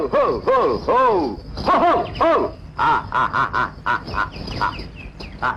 ஹோ, ஹோ, ஹோ. ஹோ, ஹோ, ஹோ. ஆ, ஆ, ஆ, ஆ, ஆ, ஆ, ஆ. ஆ.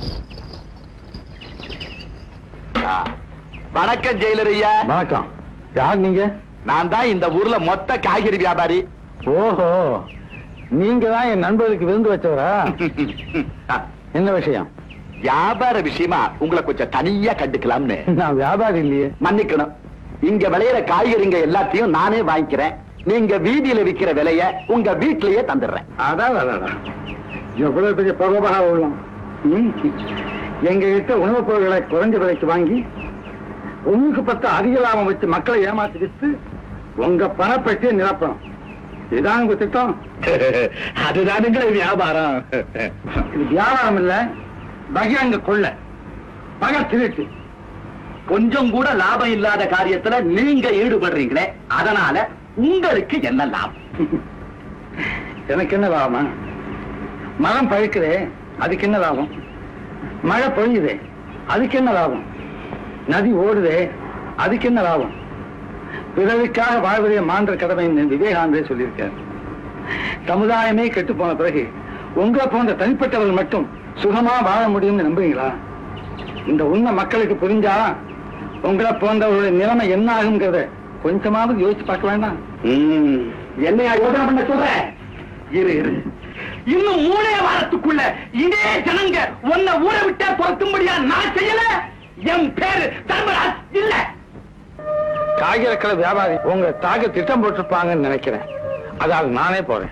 ஆ. வணக்கம் ஜெயிலர் ஐயா வணக்கம் யார் நீங்க நான் தான் இந்த ஊர்ல மொத்த காய்கறி வியாபாரி ஓஹோ நீங்க தான் என் நண்பருக்கு விருந்து வச்சவரா என்ன விஷயம் வியாபார விஷயமா உங்களை கொஞ்சம் தனியா கண்டுக்கலாம்னு நான் வியாபாரி இல்லையே மன்னிக்கணும் இங்க விளையிற காய்கறிங்க எல்லாத்தையும் நானே வாங்கிக்கிறேன் நீங்க வீதியில விக்கிற விலைய உங்க வீட்லயே தந்துடுறேன் அதான் அதான் எவ்வளவு பெரிய பரவபாக உள்ளோம் ம். எங்க கிட்ட உணவுப் பொருட்களை குறைஞ்ச விலைக்கு வாங்கி ஒண்ணுக்கு பத்து அதிக லாபம் வச்சு மக்களை ஏமாத்தி வித்து உங்க பணப்பட்டியை நிரப்பணும் இதான் உங்க திட்டம் அதுதானுங்களே வியாபாரம் இது வியாபாரம் இல்ல பகிரங்க கொள்ள பக திருட்டு கொஞ்சம் கூட லாபம் இல்லாத காரியத்துல நீங்க ஈடுபடுறீங்களே அதனால உங்களுக்கு என்ன லாபம் எனக்கு என்ன லாபம் மரம் பழுக்குதே அதுக்கு என்ன லாபம் மழை பொழியுதே அதுக்கு என்ன லாபம் நதி ஓடுதே அதுக்கு என்ன லாபம் பிறருக்காக வாழ்வதே மாண்ட கடமைன்னு விவேகானந்தே சொல்லியிருக்கார் சமுதாயமே கெட்டு போன பிறகு உங்களை போன்ற தனிப்பட்டவர்கள் மட்டும் சுகமா வாழ முடியும்னு நம்புறீங்களா இந்த உண்மை மக்களுக்கு புரிஞ்சா உங்களை போன்றவர்களுடைய நிலைமை என்ன ஆகுங்கிறத கொஞ்சமாவது யோசிச்சு பார்க்க வேண்டாம் என்னையா யோசனை பண்ண சொல்றேன் இரு இரு இன்னும் மூணே வாரத்துக்குள்ள இதே ஜனங்க உன்னை ஊரை விட்டே துரத்தும்படியா நான் செய்யல என் பேரு தர்மராஜ் இல்ல காய்கறி வியாபாரி உங்க தாக திட்டம் போட்டிருப்பாங்கன்னு நினைக்கிறேன் அதாவது நானே போறேன்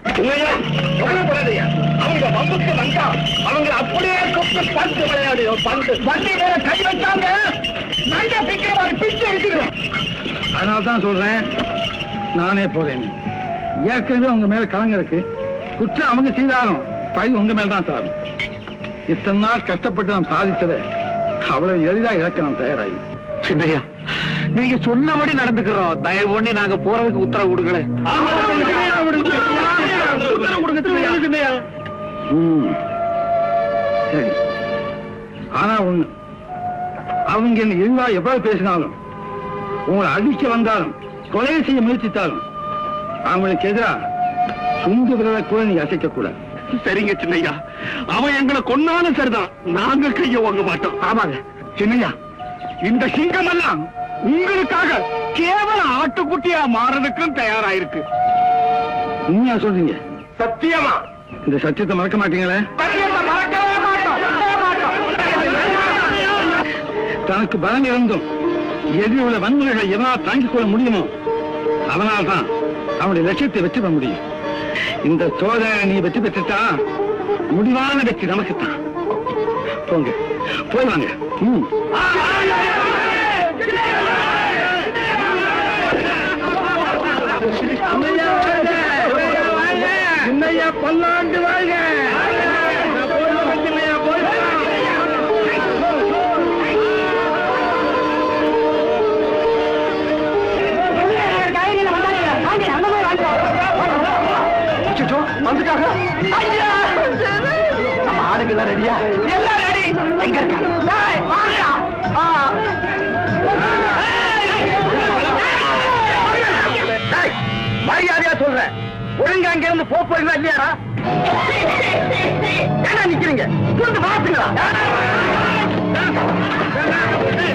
அவங்க வம்புக்கு வந்தா அவங்க அப்படியே கூப்பிட்டு பந்து விளையாடு பந்து வண்டி மேல கை வச்சாங்க நல்ல பிக்கிறவாறு பிச்சு எடுத்துக்கிறோம் அதனால தான் சொல்றேன் நானே போறேன் ஏற்கனவே உங்க மேல கலங்க இருக்கு குற்றம் அவங்க செய்தாலும் பழி உங்க மேல தான் சாரும் இத்தனை நாள் கஷ்டப்பட்டு நாம் சாதிச்சதை அவ்வளவு எளிதா இழக்க நாம் தயாராகி சின்னையா நீங்க சொன்னபடி நடந்துக்கிறோம் தயவு பண்ணி நாங்க போறதுக்கு உத்தரவு கொடுக்கல உத்தரவு கொடுங்க சின்னையா ம். சரி ஆனா ஒண்ணு அவங்க என்ன இழிவா எவ்வளவு பேசினாலும் உங்களை அடிக்க வந்தாலும் கொலை செய்ய முயற்சித்தாலும் அவங்களுக்கு எதிரா சுண்டு விரலை கூட நீங்க அசைக்க கூடாது சரிங்க சின்னையா அவன் எங்களை கொன்னாலும் சரிதான் நாங்க கைய வாங்க மாட்டோம் ஆமாங்க சின்னையா இந்த சிங்கம் எல்லாம் உங்களுக்காக கேவல ஆட்டுக்குட்டியா மாறதுக்கும் தயாராயிருக்கு உண்மையா சொல்றீங்க சத்தியமா இந்த சத்தியத்தை மறக்க மாட்டீங்களே மறக்கவே மாட்டோம் தனக்கு பலம் இருந்தும் எதிரி உள்ள வன்முறைகளை எவனால் தாங்கிக் கொள்ள முடியுமோ அதனால்தான் அவனுடைய லட்சியத்தை வெற்றி பெற முடியும் இந்த சோதனை நீ வெற்றி பெற்றுட்டா முடிவான வெற்றி நமக்குத்தான் போங்க போய் வாங்க ம். சின்னையா பல்லாண்டு வாழ்க சின்னையா போய் அச்சச்சோ, வந்துட்டாங்க நம்ம ஆளுங்கெல்லாம் ரெடியா எல்லாம் ரெடி எங்க இருக்காங்க டேய், வாங்கடா. ஆ. டேய், மரியாதையா சொல்றேன் ஒழுங்கா அங்க இருந்து போப் போறீங்களா இல்லையாடா என்ன நிக்கிறீங்க வந்து மாத்துங்களா